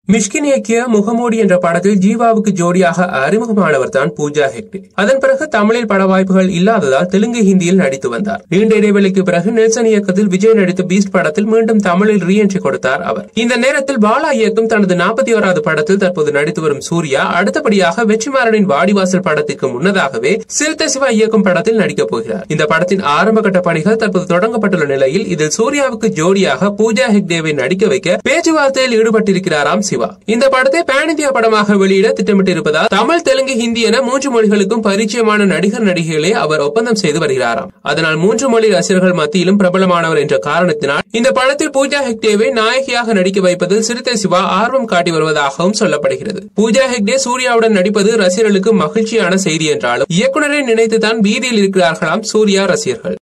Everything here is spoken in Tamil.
மிஷ்கின் இயக்கிய முகமூடி என்ற படத்தில் ஜீவாவுக்கு ஜோடியாக அறிமுகமானவர் தான் பூஜா ஹெக்டே அதன் பிறகு தமிழில் பட வாய்ப்புகள் இல்லாததால் தெலுங்கு ஹிந்தியில் நடித்து வந்தார் நீண்ட இடைவெளிக்கு பிறகு நெல்சன் இயக்கத்தில் விஜய் நடித்த பீஸ்ட் படத்தில் மீண்டும் தமிழில் ரீஎன்ட்ரி கொடுத்தார் அவர் இந்த நேரத்தில் பாலா இயக்கும் தனது நாற்பத்தி ஓராவது படத்தில் தற்போது நடித்து வரும் சூர்யா அடுத்தபடியாக வெற்றிமாறனின் வாடிவாசல் படத்திற்கு முன்னதாகவே சிறுத்தை சிவா இயக்கும் படத்தில் நடிக்கப் போகிறார் இந்த படத்தின் ஆரம்ப கட்ட பணிகள் தற்போது தொடங்கப்பட்டுள்ள நிலையில் இதில் சூர்யாவுக்கு ஜோடியாக பூஜா ஹெக்டேவை நடிக்க வைக்க பேச்சுவார்த்தையில் ஈடுபட்டிருக்கிறாராம் சிவா இந்த படத்தை பேன் இந்தியா படமாக வெளியிட திட்டமிட்டிருப்பதால் தமிழ் தெலுங்கு ஹிந்தி என மூன்று மொழிகளுக்கும் பரிச்சயமான நடிகர் நடிகைகளை அவர் ஒப்பந்தம் செய்து வருகிறாராம் அதனால் மூன்று மொழி ரசிகர்கள் மத்தியிலும் பிரபலமானவர் என்ற காரணத்தினால் இந்த படத்தில் பூஜா ஹெக்டேவை நாயகியாக நடிக்க வைப்பதில் சிறுத்தை சிவா ஆர்வம் காட்டி வருவதாகவும் சொல்லப்படுகிறது பூஜா ஹெக்டே சூர்யாவுடன் நடிப்பது ரசிகர்களுக்கு மகிழ்ச்சியான செய்தி என்றாலும் இயக்குனரை நினைத்துதான் பீதியில் இருக்கிறார்களாம் சூர்யா ரசிகர்கள்